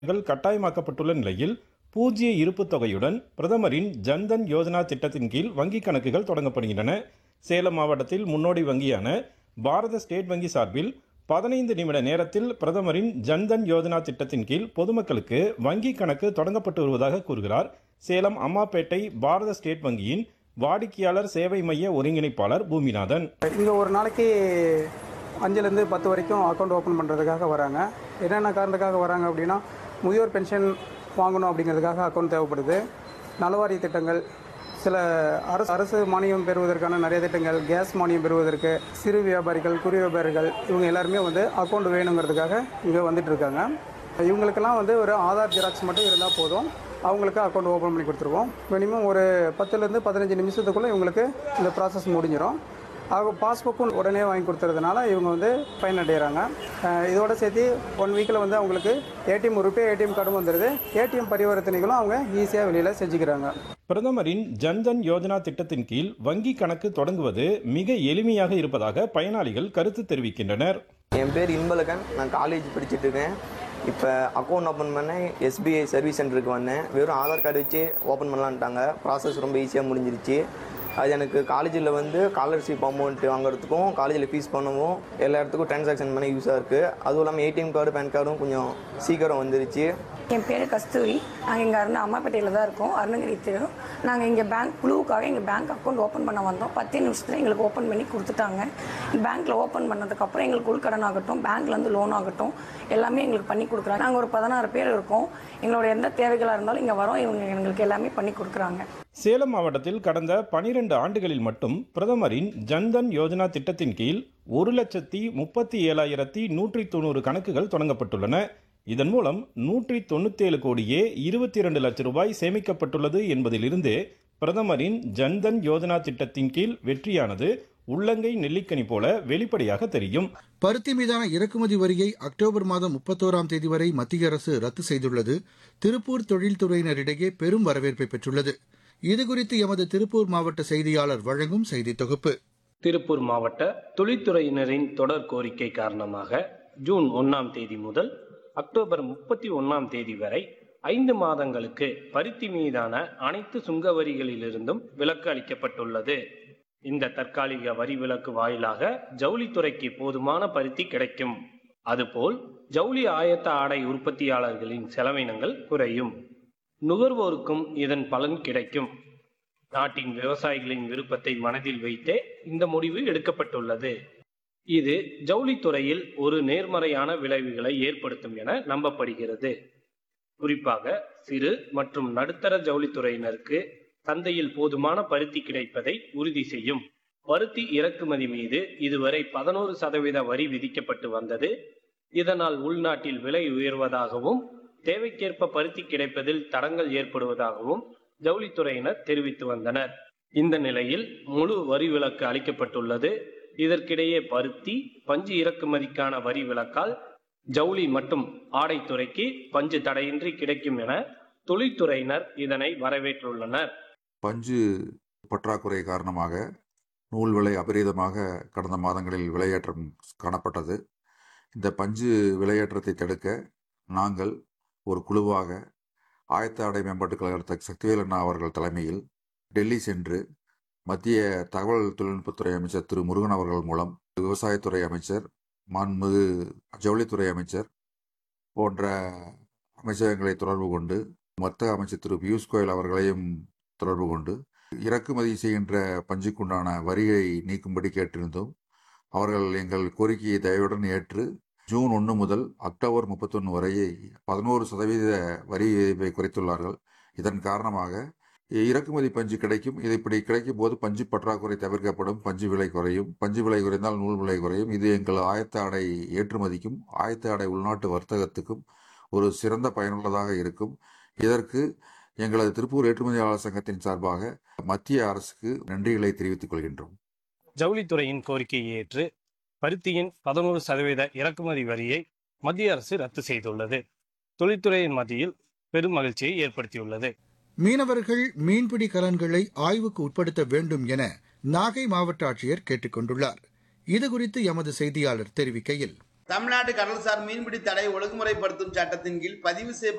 கள் கட்டாயமாக்கப்பட்டுள்ள நிலையில் பூஜ்ய இருப்பு தொகையுடன் பிரதமரின் ஜன்தன் யோஜனா திட்டத்தின் கீழ் வங்கிக் கணக்குகள் தொடங்கப்படுகின்றன சேலம் மாவட்டத்தில் முன்னோடி வங்கியான பாரத ஸ்டேட் வங்கி சார்பில் பதினைந்து நிமிட நேரத்தில் பிரதமரின் ஜன்தன் யோஜனா திட்டத்தின் கீழ் பொதுமக்களுக்கு வங்கி கணக்கு தொடங்கப்பட்டு வருவதாக கூறுகிறார் சேலம் அம்மாப்பேட்டை பாரத ஸ்டேட் வங்கியின் வாடிக்கையாளர் சேவை மைய ஒருங்கிணைப்பாளர் பூமிநாதன் இங்கே ஒரு நாளைக்கு அஞ்சுலேருந்து பத்து வரைக்கும் அக்கௌண்ட் ஓப்பன் பண்ணுறதுக்காக வராங்க என்னென்ன காரணத்துக்காக வராங்க அப்படின்னா முதியோர் பென்ஷன் வாங்கணும் அப்படிங்கிறதுக்காக அக்கௌண்ட் தேவைப்படுது நலவாரிய திட்டங்கள் சில அரசு அரசு மானியம் பெறுவதற்கான நிறைய திட்டங்கள் கேஸ் மானியம் பெறுவதற்கு சிறு வியாபாரிகள் குறு வியாபாரிகள் இவங்க எல்லாருமே வந்து அக்கௌண்ட் வேணுங்கிறதுக்காக இங்கே வந்துட்டு இருக்காங்க இவங்களுக்கெல்லாம் வந்து ஒரு ஆதார் ஜெராக்ஸ் மட்டும் இருந்தால் போதும் அவங்களுக்கு அக்கௌண்ட் ஓப்பன் பண்ணி கொடுத்துருவோம் மினிமம் ஒரு பத்துலேருந்து பதினஞ்சு நிமிஷத்துக்குள்ளே இவங்களுக்கு இந்த ப்ராசஸ் முடிஞ்சிடும் அவங்க பாஸ்புக்கும் உடனே வாங்கி கொடுத்துறதுனால இவங்க வந்து பயனடைகிறாங்க அஹ் இதோட சேர்த்து ஒன் வீக்கில் வந்து அவங்களுக்கு ஏடிஎம் ருபே ஏடிஎம் கார்டும் வந்துடுது ஏடிஎம் பரிவர்த்தனைகளும் அவங்க ஈஸியாக வெளியில் செஞ்சுக்கிறாங்க பிரதமரின் ஜன்தன் யோஜனா திட்டத்தின் கீழ் வங்கி கணக்கு தொடங்குவது மிக எளிமையாக இருப்பதாக பயனாளிகள் கருத்து தெரிவிக்கின்றனர் என் பேர் இன்பலகன் நான் காலேஜ் படிச்சுட்டு இருக்கேன் இப்போ அக்கௌண்ட் ஓப்பன் பண்ணேன் எஸ்பிஐ சர்வீஸ் சென்டருக்கு வந்தேன் வெறும் ஆதார் கார்டு வச்சு ஓப்பன் பண்ணலான்ட்டாங்க ப்ராசஸ் ரொம்ப ஈஸியாக முடிஞ்சிருச்சு அது எனக்கு காலேஜில் வந்து ஸ்காலர்ஷிப் அமௌண்ட் வாங்குறதுக்கும் காலேஜில் ஃபீஸ் பண்ணவும் எல்லா இடத்துக்கும் ட்ரான்சாக்ஷன் பண்ண யூஸாக இருக்குது அதுவும் இல்லாமல் ஏடிஎம் கார்டு பேன் கார்டும் கொஞ்சம் சீக்கிரம் வந்துருச்சு என் பேர் கஸ்தூரி நாங்கள் இங்கே அருண் அம்மாப்பேட்டையில் தான் இருக்கோம் அருணகிரி தெரு நாங்கள் இங்கே பேங்க் குழுவுக்காக எங்கள் பேங்க் அக்கௌண்ட் ஓப்பன் பண்ண வந்தோம் பத்தே நிமிஷத்தில் எங்களுக்கு ஓப்பன் பண்ணி கொடுத்துட்டாங்க பேங்க்கில் ஓப்பன் பண்ணதுக்கப்புறம் எங்களுக்கு உள்கடன் ஆகட்டும் பேங்க்லேருந்து லோன் ஆகட்டும் எல்லாமே எங்களுக்கு பண்ணி கொடுக்குறாங்க நாங்கள் ஒரு பதினாறு பேர் இருக்கோம் எங்களோட எந்த தேவைகளாக இருந்தாலும் இங்கே வரோம் இவங்க எங்களுக்கு எல்லாமே பண்ணி கொடுக்குறாங்க சேலம் மாவட்டத்தில் கடந்த பனிரெண்டு ஆண்டுகளில் மட்டும் பிரதமரின் ஜன்தன் யோஜனா திட்டத்தின் கீழ் ஒரு லட்சத்தி முப்பத்தி ஏழாயிரத்தி நூற்றி தொண்ணூறு கணக்குகள் தொடங்கப்பட்டுள்ளன இதன் மூலம் நூற்றி தொண்ணூத்தேழு கோடியே இருபத்தி இரண்டு லட்சம் ரூபாய் சேமிக்கப்பட்டுள்ளது என்பதிலிருந்து பிரதமரின் ஜன்தன் யோஜனா திட்டத்தின் கீழ் வெற்றியானது உள்ளங்கை நெல்லிக்கனி போல வெளிப்படையாக தெரியும் பருத்தி மீதான இறக்குமதி வரியை அக்டோபர் மாதம் முப்பத்தோராம் தேதி வரை மத்திய அரசு ரத்து செய்துள்ளது திருப்பூர் தொழில்துறையினரிடையே பெரும் வரவேற்பை பெற்றுள்ளது இதுகுறித்து எமது திருப்பூர் மாவட்ட செய்தியாளர் வழங்கும் செய்தி தொகுப்பு திருப்பூர் மாவட்ட தொழில்துறையினரின் தொடர் கோரிக்கை காரணமாக ஜூன் ஒன்றாம் தேதி முதல் அக்டோபர் முப்பத்தி ஒன்றாம் தேதி வரை ஐந்து மாதங்களுக்கு பருத்தி மீதான அனைத்து சுங்க வரிகளிலிருந்தும் விலக்கு அளிக்கப்பட்டுள்ளது இந்த தற்காலிக வரி விலக்கு வாயிலாக ஜவுளித்துறைக்கு போதுமான பருத்தி கிடைக்கும் அதுபோல் ஜவுளி ஆயத்த ஆடை உற்பத்தியாளர்களின் செலவினங்கள் குறையும் நுகர்வோருக்கும் இதன் பலன் கிடைக்கும் நாட்டின் விவசாயிகளின் விருப்பத்தை மனதில் வைத்தே இந்த முடிவு எடுக்கப்பட்டுள்ளது இது ஜவுளித்துறையில் ஒரு நேர்மறையான விளைவுகளை ஏற்படுத்தும் என நம்பப்படுகிறது குறிப்பாக சிறு மற்றும் நடுத்தர ஜவுளித்துறையினருக்கு சந்தையில் போதுமான பருத்தி கிடைப்பதை உறுதி செய்யும் பருத்தி இறக்குமதி மீது இதுவரை பதினோரு சதவீத வரி விதிக்கப்பட்டு வந்தது இதனால் உள்நாட்டில் விலை உயர்வதாகவும் தேவைக்கேற்ப பருத்தி கிடைப்பதில் தடங்கள் ஏற்படுவதாகவும் ஜவுளித்துறையினர் தெரிவித்து வந்தனர் இந்த நிலையில் முழு வரி விலக்கு அளிக்கப்பட்டுள்ளது இதற்கிடையே பருத்தி பஞ்சு இறக்குமதிக்கான வரி விலக்கால் ஜவுளி மற்றும் ஆடைத்துறைக்கு பஞ்சு தடையின்றி கிடைக்கும் என தொழில்துறையினர் இதனை வரவேற்றுள்ளனர் பஞ்சு பற்றாக்குறை காரணமாக நூல் விலை அபரீதமாக கடந்த மாதங்களில் விலையேற்றம் காணப்பட்டது இந்த பஞ்சு விலையேற்றத்தை தடுக்க நாங்கள் ஒரு குழுவாக ஆயத்த ஆடை மேம்பாட்டுக் கழகத்த சக்திவேல் அண்ணா அவர்கள் தலைமையில் டெல்லி சென்று மத்திய தகவல் தொழில்நுட்பத்துறை அமைச்சர் திரு முருகன் அவர்கள் மூலம் விவசாயத்துறை அமைச்சர் மாண்புமிகு ஜவுளித்துறை அமைச்சர் போன்ற அமைச்சகங்களை தொடர்பு கொண்டு வர்த்தக அமைச்சர் திரு பியூஷ் கோயல் அவர்களையும் தொடர்பு கொண்டு இறக்குமதி செய்கின்ற பஞ்சுக்குண்டான வரியை நீக்கும்படி கேட்டிருந்தோம் அவர்கள் எங்கள் கோரிக்கையை தயவுடன் ஏற்று ஜூன் ஒன்று முதல் அக்டோபர் முப்பத்தொன்று வரை பதினோரு சதவீத வரி விதிப்பை குறைத்துள்ளார்கள் இதன் காரணமாக இறக்குமதி பஞ்சு கிடைக்கும் இது இப்படி கிடைக்கும் போது பஞ்சு பற்றாக்குறை தவிர்க்கப்படும் பஞ்சு விலை குறையும் பஞ்சு விலை குறைந்தால் நூல் விலை குறையும் இது எங்கள் ஆயத்த ஆடை ஏற்றுமதிக்கும் ஆயத்த ஆடை உள்நாட்டு வர்த்தகத்துக்கும் ஒரு சிறந்த பயனுள்ளதாக இருக்கும் இதற்கு எங்களது திருப்பூர் ஏற்றுமதியாளர் சங்கத்தின் சார்பாக மத்திய அரசுக்கு நன்றிகளை தெரிவித்துக் கொள்கின்றோம் ஜவுளித்துறையின் கோரிக்கையை ஏற்று பருத்தியின் பதினோரு சதவீத இறக்குமதி வரியை மத்திய அரசு ரத்து செய்துள்ளது தொழில்துறையின் மத்தியில் பெரும் மகிழ்ச்சியை ஏற்படுத்தியுள்ளது மீனவர்கள் மீன்பிடி கலன்களை ஆய்வுக்கு உட்படுத்த வேண்டும் என நாகை மாவட்ட ஆட்சியர் கேட்டுக் கொண்டுள்ளார் இதுகுறித்து எமது செய்தியாளர் தெரிவிக்கையில் தமிழ்நாடு கடல்சார் மீன்பிடி தடை ஒழுங்குமுறைப்படுத்தும் சட்டத்தின் கீழ் பதிவு செய்யப்பட்ட